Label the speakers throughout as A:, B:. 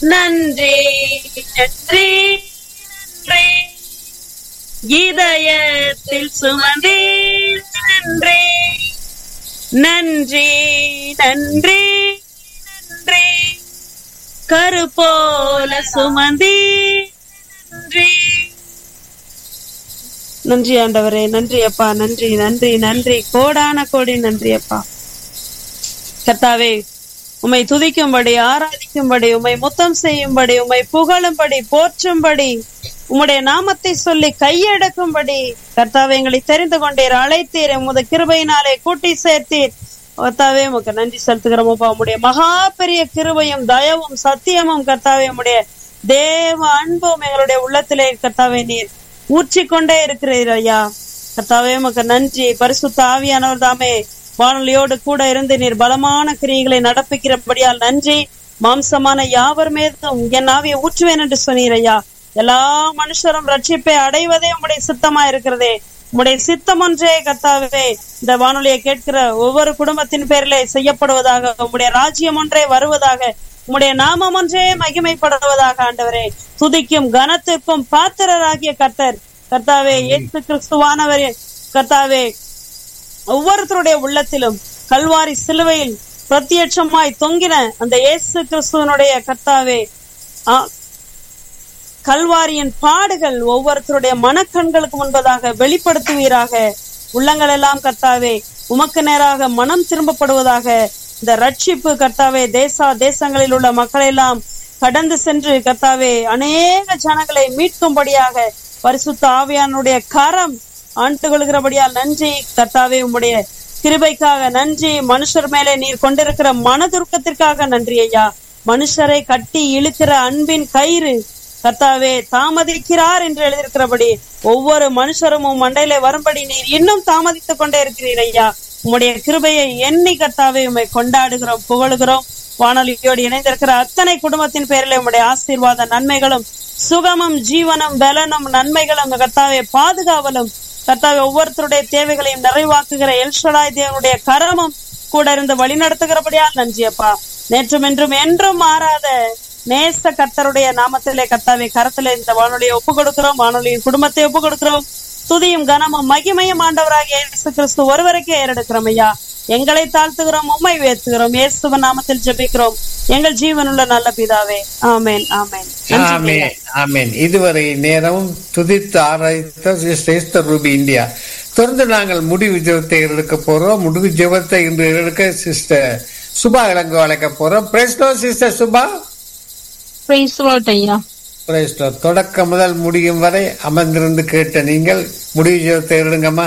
A: நன்றி நன்றி நன்றி இதயத்தில் சுமந்தே நன்றி நன்றி நன்றி நன்றி கரு போல சுமந்தி நன்றி நன்றி ஆண்டவரே நன்றி அப்பா நன்றி நன்றி நன்றி கோடான கோடி நன்றி அப்பா கர்த்தாவே உம்மை துதிக்கும்படி ஆராதிக்கும்படி உம்மை முத்தம் செய்யும்படி உம்மை புகழும்படி போற்றும்படி உம்முடைய நாமத்தை சொல்லி கையடக்கும்படி கர்த்தாவே எங்களை தெரிந்து கொண்டீர் அழைத்தீர் உமது கிருபையினாலே கூட்டி சேர்த்தீர் கர்த்தாவே உமக்கு நன்றி செலுத்துகிறோம் அப்பா உம்முடைய மகா பெரிய கிருபையும் தயவும் சத்தியமும் கர்த்தாவே உம்முடைய தேவ அன்பும் எங்களுடைய உள்ளத்திலே கர்த்தாவே நீர் ஊற்றிக்கொண்டே இருக்கிறீர் ஐயா கர்த்தாவே உமக்கு நன்றி பரிசுத்த ஆவியானவர் தாமே வானொலியோடு கூட இருந்து நீர் பலமான கிரியைகளை நடப்பிக்கிறபடியால் நன்றி மாம்சமான யாவர் மீதும் என் ஆவியை ஊற்றுவேன் என்று சொன்னீர் ஐயா எல்லா மனுஷரும் ரட்சிப்பை அடைவதே உம்முடைய சித்தமா இருக்கிறதே உம்முடைய சித்தம் ஒன்றே கர்த்தாவே இந்த வானொலியை கேட்கிற ஒவ்வொரு குடும்பத்தின் பேரிலே செய்யப்படுவதாக உம்முடைய ராஜ்யம் ஒன்றே வருவதாக உம்முடைய நாமம் ஒன்றே மகிமைப்படுவதாக ஆண்டவரே துதிக்கும் கனத்திற்கும் பாத்திரராகிய கர்த்தர் கர்த்தாவே இயேசு கிறிஸ்துவானவரே கர்த்தாவே ஒவ்வொருத்தருடைய உள்ளத்திலும் கல்வாரி சிலுவையில் பிரத்யட்சமாய் தொங்கின அந்த இயேசு கிறிஸ்துவனுடைய கர்த்தாவே ஆ, கல்வாரியின் பாடுகள் ஒவ்வொருத்தருடைய மனக்கண்களுக்கு முன்பதாக வெளிப்படுத்துவீராக உள்ளங்கள் எல்லாம் கர்த்தாவே உமக்கு நேராக மனம் திரும்பப்படுவதாக இந்த ரட்சிப்பு கர்த்தாவே தேசா தேசங்களில் உள்ள மக்கள் எல்லாம் கடந்து சென்று கர்த்தாவே அநேக ஜனங்களை மீட்கும்படியாக பரிசுத்த ஆவியானுடைய கரம் ஆண்டு கொள்கிறபடியால் நன்றி கர்த்தாவே உம்முடைய கிருபைக்காக நன்றி மனுஷர் மேலே நீர் கொண்டிருக்கிற மனதுருக்கத்திற்காக நன்றி ஐயா மனுஷரை கட்டி இழுக்கிற அன்பின் கயிறு கர்த்தாவே தாமதிக்கிறார் என்று எழுதியிருக்கிறபடி ஒவ்வொரு மனுஷரும் உம் மண்டையிலே வரும்படி நீர் இன்னும் தாமதித்துக் கொண்டே இருக்கிறீர் ஐயா உம்முடைய கிருபையை எண்ணி கர்த்தாவே உம்மை கொண்டாடுகிறோம் புகழுகிறோம் வானொலியோடு இணைந்திருக்கிற அத்தனை குடும்பத்தின் பேரிலே உம்முடைய ஆசீர்வாத நன்மைகளும் சுகமும் ஜீவனும் பலனும் நன்மைகளும் கர்த்தாவே பாதுகாவலும் கர்த்தாவே ஒவ்வொருத்தருடைய தேவைகளையும் நிறைவாக்குகிற எல்ஷடாய் தேவனுடைய கரமும் கூட இருந்து வழி நடத்துகிறபடியால் நன்றி அப்பா நேற்றும் என்றும் என்றும் மாறாத நேச கர்த்தருடைய நாமத்திலே கர்த்தாவே கரத்திலே இந்த வானொலியை ஒப்பு கொடுக்கிறோம் வானொலியின் குடும்பத்தை ஒப்பு கொடுக்கிறோம் துதியும் கனமும் மகிமையும் ஆண்டவராகிய இயேசு கிறிஸ்து ஒருவருக்கே ஏறெடுக்கிறோம் ஐயா எங்களை தாழ்த்துகிறோம் உம்மை உயர்த்துகிறோம் இயேசுவின் நாமத்தில் ஜெபிக்கிறோம் எங்கள் ஜீவனுள்ள நல்ல பிதாவே ஆமென் ஆமென் நன்றி
B: ஆமென்
A: ஐயா.
B: ஆமென் இதுவரை நேரமும் துதித்து ஆராய்த்த சிஸ்டர் ரூபி இந்தியா தொடர்ந்து நாங்கள் முடிவு ஜெபத்தை எடுக்க போறோம் முடிவு ஜெபத்தை இன்று எடுக்க சிஸ்டர் சுபா இளங்கோ அழைக்க போறோம் பிரஸ்டோ சிஸ்டர் சுபா
C: பிரைஸ் ஐயா
B: பிரஸ்டோ தொடக்கம் முதல் முடியும் வரை அமர்ந்திருந்து கேட்ட நீங்கள் முடிவு ஜெபத்தை எடுங்கம்மா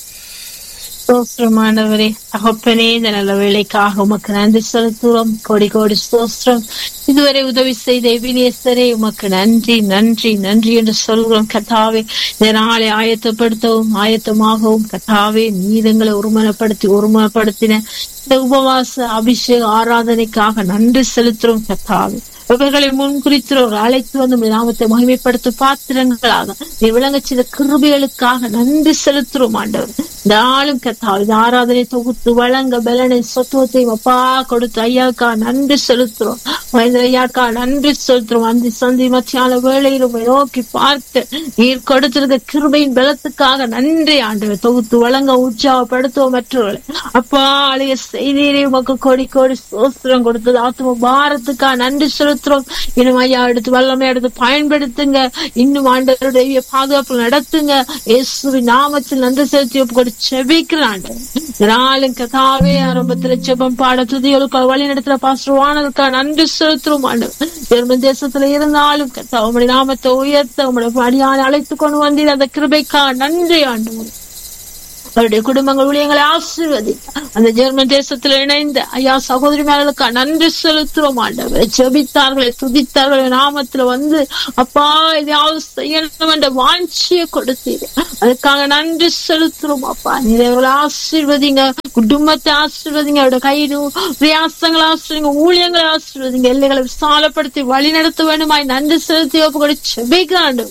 C: ஸ்தோத்திரமானவரே தகப்பனே இந்த நல்ல வேலைக்காக உமக்கு நன்றி செலுத்துகிறோம் கோடி கோடி ஸ்தோத்திரம் இதுவரை உதவி செய்த எபினேசரே உமக்கு நன்றி நன்றி நன்றி என்று சொல்கிறோம் கத்தாவே இந்த நாளை ஆயத்தப்படுத்தவும் ஆயத்தமாகவும் கத்தாவே நீதங்களை ஒருமனப்படுத்தி ஒருமனப்படுத்தின இந்த உபவாச அபிஷேக ஆராதனைக்காக நன்றி செலுத்துறோம் கத்தாவே இவர்களை முன்குறித்து அழைத்து வந்து உம்முடைய நாமத்தை மகிமைப்படுத்தும் பாத்திரங்களாக நீ விளங்க செய்த கிருபைகளுக்காக நன்றி செலுத்துறோம் ஆண்டவர் இந்த ஆளும் கத்தா இந்த ஆராதனை தொகுத்து வழங்க பலனை சொத்துவத்தையும் அப்பா கொடுத்து ஐயாக்கா நன்றி செலுத்துறோம் மகேந்திர ஐயாக்கா நன்றி செலுத்துறோம் அந்த சந்தி மத்தியான வேளையில் உம்மை நோக்கி பார்த்து நீர் கொடுத்திருக்க கிருபையின் பலத்துக்காக நன்றி ஆண்டவர் தொகுத்து வழங்க உற்சாகப்படுத்துவோம் மற்றவர்களை அப்பா அழைய செய்தியை உமக்கு கோடி கோடி சோஸ்திரம் கொடுத்தது ஆத்ம பாரத்துக்காக நன்றி செலுத்துறோம் இன்னும் ஐயா எடுத்து வல்லமை எடுத்து பயன்படுத்துங்க இன்னும் ஆண்டவருடைய பாதுகாப்பு நடத்துங்க இயேசுவின் நாமத்தில் நன்றி செலுத்தி ஒப்பு கொடு செபிக்கிறான் நாளும் கதாவே ஆரம்பத்துல செபம் பாட துதிகளுக்கு வழி நடத்துற பாசுவானதுக்கா நன்றி செலுத்துறோம் ஆண்டவர் ஜெர்மன் தேசத்துல இருந்தாலும் கத்தா உங்களுடைய நாமத்தை உயர்த்த உங்களுடைய படியான அழைத்து கொண்டு வந்தீர் அந்த கிருபைக்கா நன்றி ஆண்டவர் அவருடைய குடும்பங்கள் ஊழியங்களை ஆசீர்வதி அந்த ஜெர்மன் தேசத்தில் இணைந்த ஐயா சகோதரிமார்களுக்கு நன்றி செலுத்துறோம் ஆண்டவர் ஜெபித்தார்களே துதித்தார்களே நாமத்துல வந்து அப்பா இதையாவது செய்யணும் என்ற வாஞ்சியை கொடுத்தீங்க அதுக்காக நன்றி செலுத்துறோம் அப்பா நீங்க இவர்களை ஆசீர்வதிங்க குடும்பத்தை ஆசீர்வதிங்க அவருடைய கைது பிரயாசங்களை ஆசீர்வதிங்க ஊழியங்களை ஆசீர்வதிங்க எல்லைகளை விசாலப்படுத்தி வழி நடத்த வேண்டுமாய் நன்றி செலுத்தி ஒப்பு கூட செபிக்கிறாண்டு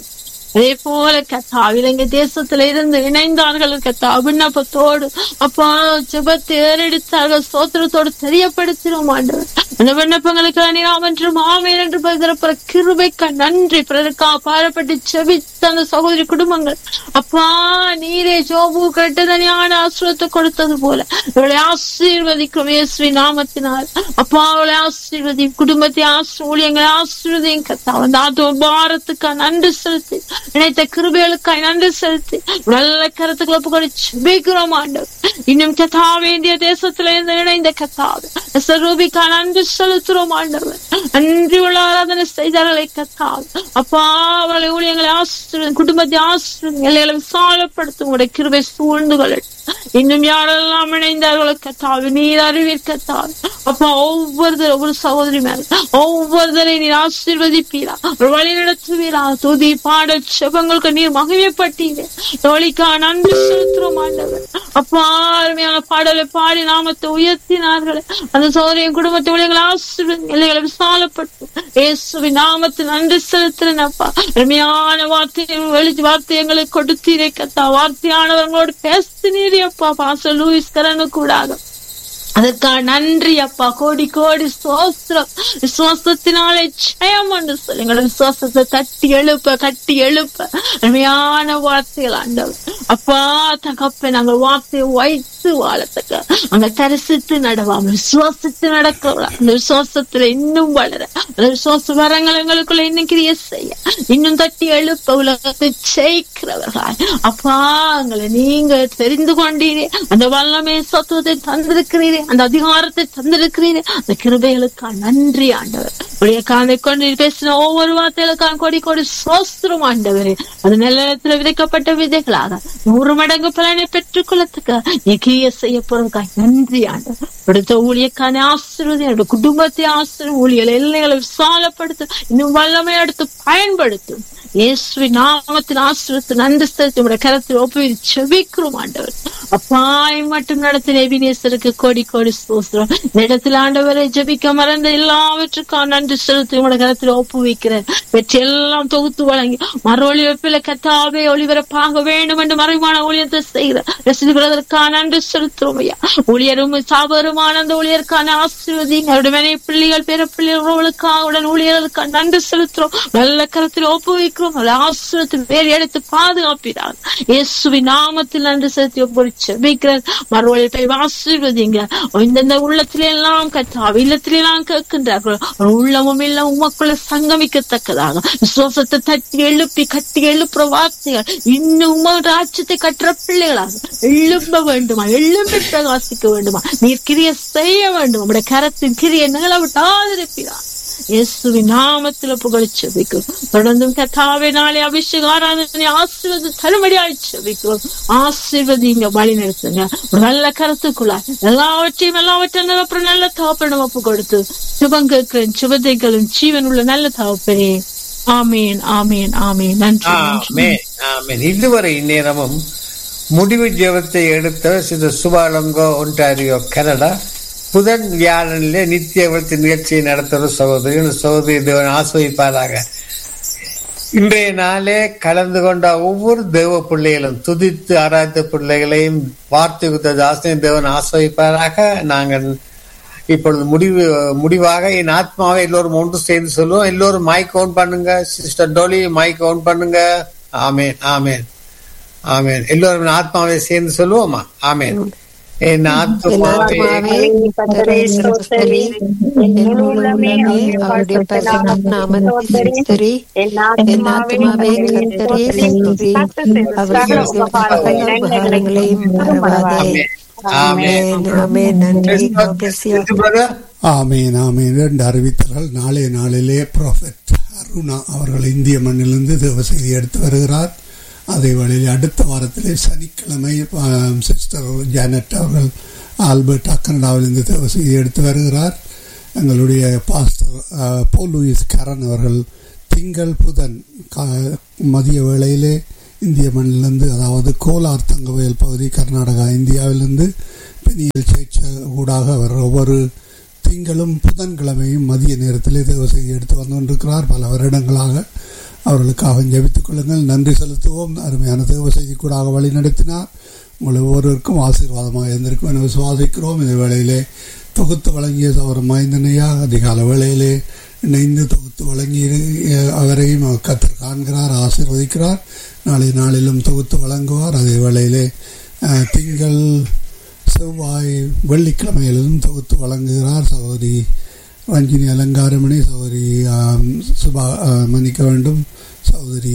C: அதே போல கத்தா இலங்கை தேசத்துல இருந்து இணைந்தார்கள் கத்தா விண்ணப்பத்தோடு அப்பா ஜெபத்தை ஏறெடுத்தார்கள் சோத்திரத்தோடு தெரியப்படுத்தினோம் ஆண்டவர் அந்த விண்ணப்பங்களுக்கு அணிராம் என்றும் ஆமேன் என்று பதிரப்புற கிருபைக்க நன்றி பிறருக்கா பாரப்பட்டு செபித்த அந்த சகோதரி குடும்பங்கள் அப்பா நீரே ஜோபு கட்டு தனியான ஆசிரியத்தை கொடுத்தது போல இவளை ஆசீர்வதிக்கும் இயேசுவி நாமத்தினால் அப்பா அவளை ஆசீர்வதி குடும்பத்தை ஆசிர் ஊழியங்களை ஆசீர்வதியும் கத்தா அந்த ஆத்தோ பாரத்துக்கா நன்றி செலுத்தி நினைத்த கிருபைகளுக்காய் நன்றி செலுத்தி நல்ல கருத்துக்களை புகழ் செபிக்கிறோம் ஆண்டவர் இன்னும் கத்தா வேண்டிய தேசத்துல இருந்து இணைந்த கத்தாது சரூபிக்கா நன்றி செலுத்துறோம் ஆண்டவர் நன்றி உள்ள ஆராதனை செய்தார்களை கத்தாது அப்பா அவளை ஊழியங்களை ஆசிரியர் குடும்பத்தை ஆசிரியர் எல்லைகளை விசாலப்படுத்தும் உடைய கிருபை சூழ்ந்து கொள்ளட்டும் இன்னும் யாரெல்லாம் இணைந்தார்களோ கத்தாவு நீர் அறிவீர் கத்தாவு அப்பா ஒவ்வொருத்தர் ஒவ்வொரு சகோதரி மேல ஒவ்வொருத்தரை நீர் ஆசீர்வதிப்பீரா ஒரு வழி நடத்துவீரா துதி பாட செபங்களுக்கு நீர் மகிமைப்பட்டீரே தோழிக்கா நன்றி செலுத்துறோம் ஆண்டவர் அப்பா அருமையான பாடலை பாடி நாமத்தை உயர்த்தினார்களே அந்த சோதரியின் குடும்பத்தை உலகளை ஆசீர்வதி எல்லைகளை விசாலப்பட்டு இயேசுவின் நாமத்தை நன்றி செலுத்துறேன் அப்பா அருமையான வார்த்தையை வெளிச்சு வார்த்தை எங்களுக்கு கொடுத்தீரே கத்தா வார்த்தையானவர்களோடு பேசினீரே அப்பா பாச லூயிஸ் கரனு கூடாக அதற்காக நன்றி அப்பா கோடி கோடி சோஸ்திரம் விசுவாசத்தினாலே ஜெயம் என்று சொல்லி எங்களோட விசுவாசத்தை தட்டி எழுப்ப கட்டி எழுப்ப அருமையான வார்த்தைகள் ஆண்டவர் அப்பா தகப்ப நாங்கள் வார்த்தையை வைத்து வாழத்தக்க அங்க தரிசித்து நடவாம விசுவாசித்து நடக்க அந்த விசுவாசத்துல இன்னும் வளர அந்த விசுவாச வரங்கள் எங்களுக்குள்ள இன்னும் கிரிய செய்ய இன்னும் தட்டி எழுப்ப உலகத்தை ஜெயிக்கிறவர்கள் அப்பா எங்களை நீங்க தெரிந்து கொண்டீரே அந்த வல்லமே சத்துவத்தை தந்திருக்கிறீரே அந்த அதிகாரத்தை தந்திருக்கிறீரே அந்த கிருபைகளுக்கா நன்றி ஆண்டவர் உடைய காதை கொண்டு பேசின ஒவ்வொரு வார்த்தைகளுக்காக கோடி கோடி சோஸ்திரம் ஆண்டவரே அது நல்ல இடத்துல விதைக்கப்பட்ட விதைகளாக நூறு மடங்கு பலனை பெற்றுக் கொள்ளத்துக்கு நீ கிரிய செய்ய போறதுக்காக நன்றி ஆண்டவர் அடுத்த ஊழியக்கான ஆசிர்வதி என்னோட குடும்பத்தை ஆசிரியர் ஊழியல் எல்லைகளை விசாலப்படுத்தும் இன்னும் வல்லமை எடுத்து பயன்படுத்தும் இயேசுவி நாமத்தின் ஆசிரியத்து நன்றி செலுத்தி உடைய கரத்தில் ஒப்புவி செபிக்கிறோம் ஆண்டவர் அப்பாய் மட்டும் நடத்தின எபினேசருக்கு கோடி கோடி சோஸ்திரம் இந்த இடத்துல ஆண்டவரை ஜபிக்க மறந்த எல்லாவற்றுக்கும் நன்றி செலுத்தி உடைய கரத்தில் ஒப்புவிக்கிறேன் வெற்றி எல்லாம் தொகுத்து வழங்கி மறு ஒளிவப்பில கத்தாவே ஒளிபரப்பாக வேண்டும் என்று மறைவான ஊழியத்தை செய்கிற ரசிக்கிறதற்கான நன்றி செலுத்துறோம் ஐயா ஊழியரும் சாபருமான அந்த ஊழியருக்கான ஆசீர்வதி அவருடைய மனை பிள்ளைகள் பேர பிள்ளைகளுக்காக உடன் ஊழியர்களுக்கான நன்றி செலுத்துறோம் நல்ல கரத்தில் ஒப்புவிக்கிறோம் ஆசிரியத்தில் வேறு எடுத்து பாதுகாப்பினார் இயேசுவின் நாமத்தில் நன்றி செலுத்தி ஒவ்வொரு செபிக்கிறேன் மறுவழிப்பை ஆசீர்வதிங்க இந்த உள்ளத்திலே எல்லாம் கற்றாவ இல்லத்திலே எல்லாம் கேட்கின்றார்கள் உள்ளமும் இல்லம் உமக்குள்ள சங்கமிக்கத்தக்கதாக விசுவாசத்தை தட்டி எழுப்பி கட்டி எழுப்புற வார்த்தைகள் இன்னும் உம ராஜ்யத்தை கற்ற பிள்ளைகளாக எழும்ப வேண்டுமா எழும்பி பிரகாசிக்க வேண்டுமா நீர் கிரிய செய்ய வேண்டும் உடைய கரத்தின் கிரிய நிகழ விட்டாதிருக்கிறார் இயேசுவின் நாமத்துல புகழ் செபிக்கும் தொடர்ந்தும் கத்தாவே நாளை அபிஷேக ஆராதனை ஆசீர்வதி தருமடியாய் செபிக்கிறோம் ஆசீர்வதிங்க வழி நடத்துங்க ஒரு நல்ல கருத்துக்குள்ள எல்லாவற்றையும் எல்லாவற்றையும் அப்புறம் நல்ல தாப்பனம் ஒப்பு கொடுத்து சுபம் கேட்கிறேன் சுபதைகளும் ஜீவன் உள்ள நல்ல தாப்பரே ஆமேன் ஆமேன் ஆமேன் நன்றி நன்றி
B: ஆமென், ஆமென். இதுவரை இந்நேரமும் முடிவு ஜெபத்தை எடுத்த சிறு சுபாலங்கோ ஒன்டாரியோ கனடா புதன் வியாழனிலே நித்திய விருத்தி நிகழ்ச்சியை நடத்துகிற சகோதரி இந்த சகோதரி தேவன் ஆசிரிப்பாராக இன்றைய நாளே கலந்து கொண்ட ஒவ்வொரு தேவ பிள்ளைகளும் துதித்து ஆராய்த்த பிள்ளைகளையும் வார்த்தை குத்த தாசனையும் தேவன் ஆசிரிப்பாராக நாங்கள் இப்பொழுது முடிவு முடிவாக என் ஆத்மாவை எல்லோரும் ஒன்று சேர்ந்து சொல்லுவோம் எல்லோரும் மைக் ஓன் பண்ணுங்க சிஸ்டர் டோலி மைக் ஓன் பண்ணுங்க ஆமேன் ஆமேன் ஆமேன் எல்லோரும் ஆத்மாவை சேர்ந்து சொல்லுவோமா ஆமேன் என் ஆத்மாவை
D: கர்த்தரை ஸ்தோத்திரி. என் முழு உள்ளமே அவருடைய பரிசுத்த நாமத்தை ஸ்தோத்திரி. என் ஆத்துமாவே கர்த்தரை ஸ்தோத்திரி. அவர் செய்த சகல உபகாரங்களையும் மறவாதே. ஆமென், ஆமென். நன்றி God bless you.
E: ஆமீன் ஆமீன் ரெண்டு அறிவித்தர்கள் நாளைய நாளிலே ப்ராஃபெட் அருணா அவர்கள் இந்திய மண்ணிலிருந்து தேவ செய்தி எடுத்து வருகிறார் அதே வேளையில் அடுத்த வாரத்திலே சனிக்கிழமை ஆம், சிஸ்டர் ஜானட் அவர்கள் ஆல்பர்ட் கனடாவிலிருந்து தேவ செய்தி எடுத்து வருகிறார் எங்களுடைய பாஸ்டர் ஆ, போல் லூயிஸ் கரண் அவர்கள் திங்கள் புதன் கா- மதிய வேளையிலே இந்திய மண்ணிலிருந்து அதாவது கோலார் தங்கவயல் பகுதி கர்நாடகா இந்தியாவிலிருந்து பெனியல் சேர்ச்ச ஊடாக அவர் ஒவ்வொரு திங்களும் புதன்கிழமையும் மதிய நேரத்திலே தேவ செய்தி எடுத்து வந்து கொண்டிருக்கிறார் பல வருடங்களாக அவர்களுக்காக ஜெபித்துக் கொள்ளுங்கள் நன்றி செலுத்துவோம் அருமையான தேவ செய்தி கூட வழி நடத்தினார் உங்கள் ஒவ்வொருவருக்கும் ஆசீர்வாதமாக இருந்திருக்கும் என விசுவாசிக்கிறோம் இந்த வேளையிலே தொகுத்து வழங்கிய சவர் மைந்தனையா அதிகால வேளையிலே இணைந்து தொகுத்து வழங்கி அவரையும் கத்தர் காண்கிறார் ஆசீர்வதிக்கிறார் நாளை நாளிலும் தொகுத்து வழங்குவார் அதே வேளையிலே திங்கள் செவ்வாய் வெள்ளிக்கிழமையிலும் தொகுத்து வழங்குகிறார் சகோதரி ரஞ்சினி அலங்காரமணி சகோதரி சுபா மன்னிக்க வேண்டும் சகோதரி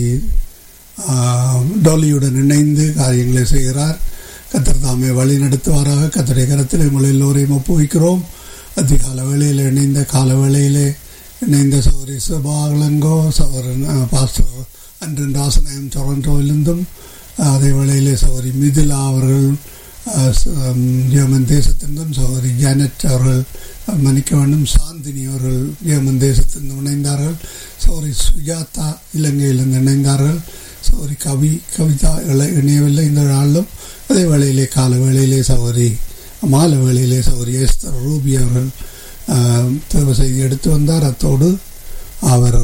E: டோலியுடன் இணைந்து காரியங்களை செய்கிறார் கத்தர் தாமே வழி நடத்துவாராக கத்தருடைய கரத்தில் உங்கள் எல்லோரையும் ஒப்புவிக்கிறோம் அதிகால வேளையில் இணைந்த கால வேளையிலே இணைந்த சௌரி சுபாலங்கோ சவரன் பாஸ்டர் அன்றன் ராசநாயம் டொரண்டோவிலிருந்தும் அதே வேளையிலே சௌரி மிதிலா அவர்கள் ஜெர்மன் தேசத்திலிருந்தும் சௌரி ஜானட் அவர்கள் மன்னிக்க வேண்டும் சாந்தினி அவர்கள் ஜெர்மன் தேசத்திலிருந்து இணைந்தார்கள் சௌரி சுஜாதா இலங்கையிலிருந்து இணைந்தார்கள் சௌரி கவி கவிதா இணையவில்லை இந்த நாளிலும் அதே வேளையிலே கால வேளையிலே சௌரி மாலை வேளையிலே சௌரி எஸ்தர் ரூபி அவர்கள் தேவ செய்தி எடுத்து வந்தார் அத்தோடு அவர்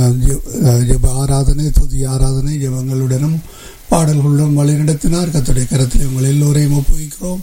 E: ஜெப ஆராதனை துதி ஆராதனை ஜெபங்களுடனும் பாடல்களுடன் வழிநடத்தினார் கத்துடைய கரத்தில் உங்கள் எல்லோரையும் ஒப்புவிக்கிறோம்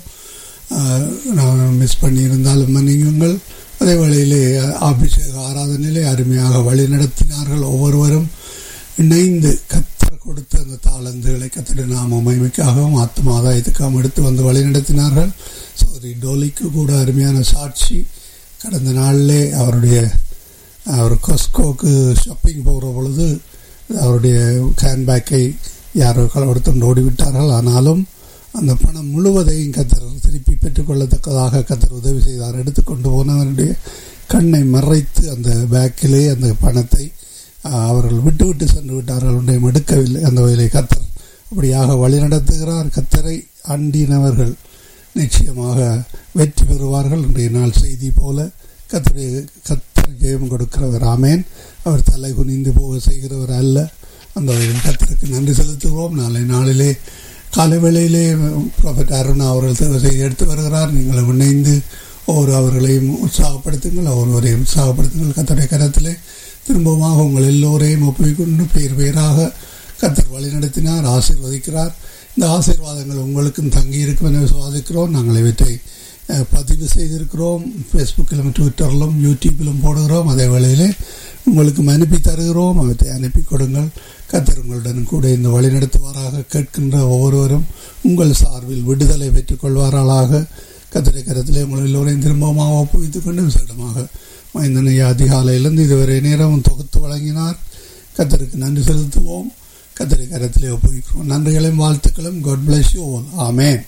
E: நான் மிஸ் பண்ணியிருந்தாலும் மன்னியுங்கள் அதே வேளையிலே அபிஷேக ஆராதனையிலே அருமையாக வழி நடத்தினார்கள் ஒவ்வொருவரும் இணைந்து கத்தர் கொடுத்த அந்த தாளந்துகளை கத்திர நாம மகிமைக்காகவும் ஆத்ம ஆதாயத்துக்காகவும் எடுத்து வந்து வழி நடத்தினார்கள் சோரி டோலிக்கு கூட அருமையான சாட்சி கடந்த நாளிலே அவருடைய அவர் கொஸ்கோக்கு ஷாப்பிங் போகிற பொழுது அவருடைய ஹேண்ட்பேக்கை யாரோ களவெடுத்து ஓடிவிட்டார்கள் ஆனாலும் அந்த பணம் முழுவதையும் கத்தர் திருப்பி பெற்றுக்கொள்ளத்தக்கதாக கத்தர் உதவி செய்தார் எடுத்துக்கொண்டு போனவருடைய கண்ணை மறைத்து அந்த பேக்கிலே அந்த பணத்தை அவர்கள் விட்டு விட்டு சென்று விட்டார்கள் ஒன்றையும் எடுக்கவில்லை அந்த வகையிலே கத்தர் அப்படியாக வழிநடத்துகிறார் கத்தரை அண்டினவர்கள் நிச்சயமாக வெற்றி பெறுவார்கள் இன்றைய நாள் செய்தி போல கத்தருடைய கத்தர் ஜெயம் கொடுக்கிறவர் ஆமேன் அவர் தலை குனிந்து போக செய்கிறவர் அல்ல அந்த கத்தருக்கு நன்றி செலுத்துவோம் நாளை நாளிலே காலை வேளையிலே ப்ராஃபட் அருணா அவர்கள் தேர்வு செய்து எடுத்து வருகிறார் நீங்கள் இணைந்து ஒவ்வொரு அவர்களையும் உற்சாகப்படுத்துங்கள் ஒவ்வொருவரையும் உற்சாகப்படுத்துங்கள் கத்தருடைய கரத்திலே திரும்பமாக உங்கள் எல்லோரையும் ஒப்புவிக்கொண்டு பேர் பேராக கத்தர் வழி நடத்தினார் ஆசீர்வதிக்கிறார் இந்த ஆசீர்வாதங்கள் உங்களுக்கும் தங்கி இருக்கும் என விசுவாசிக்கிறோம் நாங்கள் இவற்றை பதிவு செய்திருக்கிறோம் ஃபேஸ்புக்கிலும் ட்விட்டரிலும் யூடியூப்பிலும் போடுகிறோம் அதே வேளையிலே உங்களுக்கு அனுப்பி தருகிறோம் அவற்றை அனுப்பி கொடுங்கள் கத்தர் உங்களுடன் கூட இந்த வழி நடத்துவாராக கேட்கின்ற ஒவ்வொருவரும் உங்கள் சார்பில் விடுதலை பெற்றுக் கொள்வார்களாக கத்தரை கரத்திலே உங்கள் எல்லோரையும் திரும்பமாக ஒப்புவித்துக் கொண்டு விசேடமாக மைந்தனைய அதிகாலையிலிருந்து இதுவரை நேரம் தொகுத்து வழங்கினார் கத்தருக்கு நன்றி செலுத்துவோம் கத்தரை கரத்திலே ஒப்புவிக்கிறோம் நன்றிகளையும் வாழ்த்துக்களும் காட் பிளஸ் யூ ஆல் ஆமேன்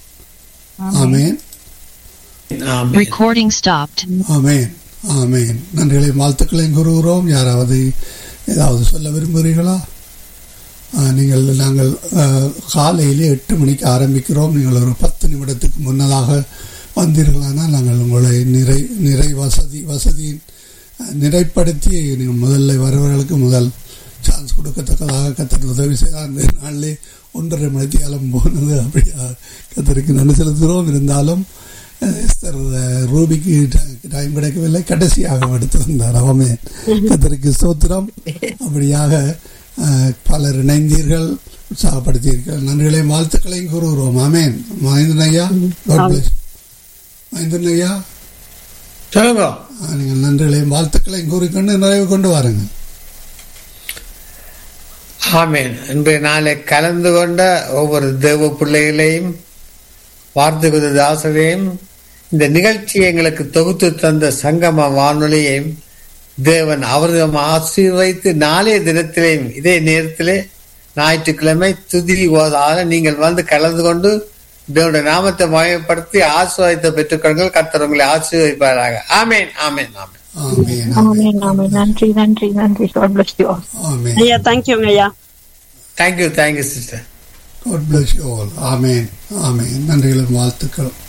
E: ஆமேன்
F: Recording stopped.
E: ஆமேன் ஆமேன் நன்றிகளையும் வாழ்த்துக்களையும் கூறுகிறோம் யாராவது ஏதாவது சொல்ல விரும்புகிறீர்களா நீங்கள் நாங்கள் காலையிலே எட்டு மணிக்கு ஆரம்பிக்கிறோம் நீங்கள் ஒரு பத்து நிமிடத்துக்கு முன்னதாக வந்தீர்களானால் நாங்கள் உங்களை நிறை நிறை வசதி வசதியின் நிறைப்படுத்தி நீங்கள் முதல்ல வரவர்களுக்கு முதல் சான்ஸ் கொடுக்கத்தக்கதாக கத்தர் உதவி செய்தார் அந்த நாளிலே ஒன்றரை மணிக்கு காலம் போனது அப்படியா கத்தருக்கு நன்றி செலுத்துகிறோம் இருந்தாலும் எஸ்தர் ரூபிக்கு டைம் கிடைக்கவில்லை கடைசியாக எடுத்து வந்தார் அவமே கத்தருக்கு ஸ்தோத்திரம் அப்படியாக பலர் இணைந்தீர்கள் உற்சாகப்படுத்தீர்கள் நன்றிகளையும் வாழ்த்துக்களையும் கூறுகிறோம் ஆமேன் மகேந்திரன் ஐயா மகேந்திரன் ஐயா
B: சொல்லுங்க
E: நீங்கள் நன்றிகளையும் வாழ்த்துக்களையும் கூறிக்கொண்டு நிறைவு கொண்டு வாருங்கள்
B: ஆமேன் இன்றைய நாளை கலந்து கொண்ட ஒவ்வொரு தேவ பிள்ளைகளையும் வார்த்தை தாசரையும் இந்த நிகழ்ச்சியை எங்களுக்கு தொகுத்து தந்த சங்கம வானொலியையும் தேவன் அவர்தம் ஆசீர்வைத்து நாளைய தினத்திலேயும் இதே நேரத்திலே ஞாயிற்றுக்கிழமை துதி ஓதாத நீங்கள் வந்து கலந்து கொண்டு தேவனுடைய நாமத்தை மயப்படுத்தி ஆசீர்வாதத்தை பெற்றுக்கொள்ளுங்கள் கர்த்தர் உங்களை ஆசீர்வதிப்பாராக ஆமேன் ஆமேன் ஆமேன்
E: ஆமேன்
C: ஆமென் ஆமென் நன்றி நன்றி நன்றி God bless you all.
E: ஆமேன்
A: ஐயா தேங்க்யூங்க ஐயா
B: thank you thank you sister
E: God bless you all. ஆமேன் ஆமேன் நன்றிகளும் வாழ்த்துக்களும்